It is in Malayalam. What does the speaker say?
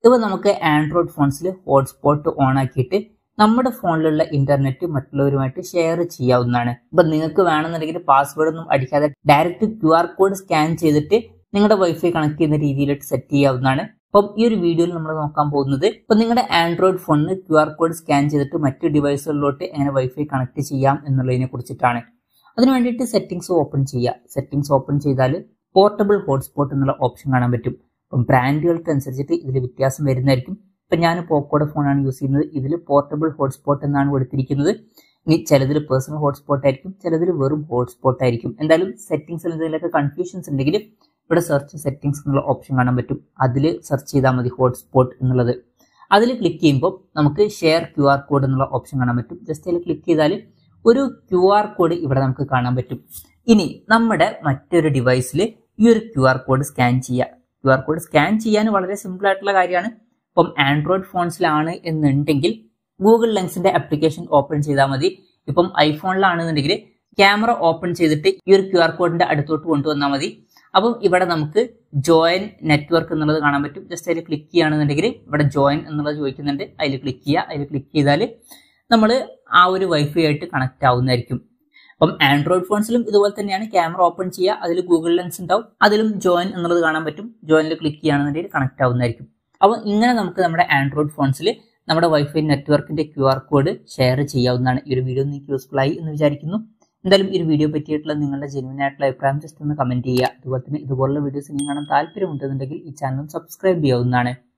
ഇപ്പോൾ നമുക്ക് ആൻഡ്രോയിഡ് ഫോൺസിൽ ഹോട്ട്സ്പോട്ട് ഓൺ ആക്കിയിട്ട് നമ്മുടെ ഫോണിലുള്ള ഇന്റർനെറ്റ് മറ്റുള്ളവരുമായിട്ട് ഷെയർ ചെയ്യാവുന്നതാണ് ഇപ്പൊ നിങ്ങൾക്ക് വേണമെന്നുണ്ടെങ്കിൽ പാസ്വേഡ് ഒന്നും അടിക്കാതെ direct Q R code scan ചെയ്തിട്ട് നിങ്ങളുടെ വൈഫൈ കണക്ട് ചെയ്യുന്ന രീതിയിലോട്ട് സെറ്റ് ചെയ്യാവുന്നതാണ് അപ്പം ഈ ഒരു വീഡിയോയിൽ നമ്മൾ നോക്കാൻ പോകുന്നത് ഇപ്പൊ നിങ്ങളുടെ ആൻഡ്രോയിഡ് ഫോണിന് ക്യു ആർ കോഡ് സ്കാൻ ചെയ്തിട്ട് മറ്റ് ഡിവൈസുകളിലോട്ട് എങ്ങനെ വൈഫൈ കണക്ട് ചെയ്യാം എന്നുള്ളതിനെ കുറിച്ചിട്ടാണ് അതിന് വേണ്ടിയിട്ട് സെറ്റിംഗ്സ് ഓപ്പൺ ചെയ്യുക സെറ്റിംഗ്സ് ഓപ്പൺ ചെയ്താൽ പോർട്ടബിൾ ഹോട്ട്സ്പോട്ട് എന്നുള്ള ഓപ്ഷൻ കാണാൻ പറ്റും അപ്പം ബ്രാൻഡുകൾക്ക് അനുസരിച്ചിട്ട് ഇതിൽ വ്യത്യാസം വരുന്നതായിരിക്കും ഇപ്പം ഞാൻ പോക്കോയുടെ ഫോണാണ് യൂസ് ചെയ്യുന്നത് ഇതിൽ പോർട്ടബിൾ ഹോട്ട്സ്പോട്ട് എന്നാണ് കൊടുത്തിരിക്കുന്നത് ഇനി ചിലതിൽ പേഴ്സണൽ ഹോട്ട്സ്പോട്ട് ആയിരിക്കും ചിലതിൽ വെറും ഹോട്ട്സ്പോട്ട് ആയിരിക്കും എന്തായാലും സെറ്റിംഗ്സിൽ എന്തെങ്കിലുമൊക്കെ കൺഫ്യൂഷൻസ് ഉണ്ടെങ്കിൽ ഇവിടെ സെർച്ച് സെറ്റിംഗ്സ് എന്നുള്ള ഓപ്ഷൻ കാണാൻ പറ്റും അതിൽ സെർച്ച് ചെയ്താൽ മതി ഹോട്ട്സ്പോട്ട് എന്നുള്ളത് അതിൽ ക്ലിക്ക് ചെയ്യുമ്പോൾ നമുക്ക് ഷെയർ ക്യു ആർ കോഡ് എന്നുള്ള ഓപ്ഷൻ കാണാൻ പറ്റും ജസ്റ്റ് അതിൽ ക്ലിക്ക് ചെയ്താൽ ഒരു ക്യു ആർ കോഡ് ഇവിടെ നമുക്ക് കാണാൻ പറ്റും ഇനി നമ്മുടെ മറ്റൊരു ഡിവൈസിൽ ഈ ഒരു ക്യു ആർ കോഡ് സ്കാൻ ചെയ്യുക ക്യു ആർ കോഡ് സ്കാൻ ചെയ്യാൻ വളരെ സിമ്പിൾ ആയിട്ടുള്ള കാര്യമാണ് ഇപ്പം ആൻഡ്രോയിഡ് ഫോൺസിലാണ് എന്നുണ്ടെങ്കിൽ ഗൂഗിൾ ലെൻസിന്റെ ആപ്ലിക്കേഷൻ ഓപ്പൺ ചെയ്താൽ മതി ഇപ്പം ഐഫോണിലാണെന്നുണ്ടെങ്കിൽ ക്യാമറ ഓപ്പൺ ചെയ്തിട്ട് ഈ ഒരു ക്യു ആർ കോഡിന്റെ അടുത്തോട്ട് കൊണ്ടുവന്നാൽ മതി അപ്പം ഇവിടെ നമുക്ക് ജോയിൻ നെറ്റ്വർക്ക് എന്നുള്ളത് കാണാൻ പറ്റും ജസ്റ്റ് അതിൽ ക്ലിക്ക് ചെയ്യുകയാണെന്നുണ്ടെങ്കിൽ ഇവിടെ ജോയിൻ എന്നുള്ളത് ചോദിക്കുന്നുണ്ട് അതിൽ ക്ലിക്ക് ചെയ്യുക അതിൽ ക്ലിക്ക് ചെയ്താൽ നമ്മൾ ആ ഒരു വൈഫൈ ആയിട്ട് കണക്ട് ആവുന്നതായിരിക്കും അപ്പം ആൻഡ്രോയിഡ് ഫോൺസിലും ഇതുപോലെ തന്നെയാണ് ക്യാമറ ഓപ്പൺ ചെയ്യുക അതിൽ ഗൂഗിൾ ലെൻസ് ഉണ്ടാവും അതിലും ജോയിൻ എന്നുള്ളത് കാണാൻ പറ്റും ജോയിനിൽ ക്ലിക്ക് ചെയ്യുകയാണെന്നുണ്ടെങ്കിൽ കണക്ട് ആവുന്നതായിരിക്കും അപ്പോൾ ഇങ്ങനെ നമുക്ക് നമ്മുടെ ആൻഡ്രോയിഡ് ഫോൺസിൽ നമ്മുടെ വൈഫൈ നെറ്റ്വർക്കിന്റെ ക്യു ആർ കോഡ് ഷെയർ ചെയ്യാവുന്നതാണ് ഈ ഒരു വീഡിയോ നിങ്ങൾക്ക് യൂസ്ഫുൾ ആയി എന്ന് വിചാരിക്കുന്നു എന്തായാലും ഈ ഒരു വീഡിയോ പറ്റിയിട്ടുള്ള നിങ്ങളുടെ ജെന്യൂൻ ആയിട്ടുള്ള അഭിപ്രായം ജസ്റ്റ് ഒന്ന് കമന്റ് ചെയ്യുക അതുപോലെ തന്നെ ഇതുപോലുള്ള വീഡിയോസ് ഇനി കാണാൻ താല്പര്യമുണ്ടെന്നുണ്ടെങ്കിൽ ഈ ചാനൽ സബ്സ്ക്രൈബ് ചെയ്യാവുന്നതാണ്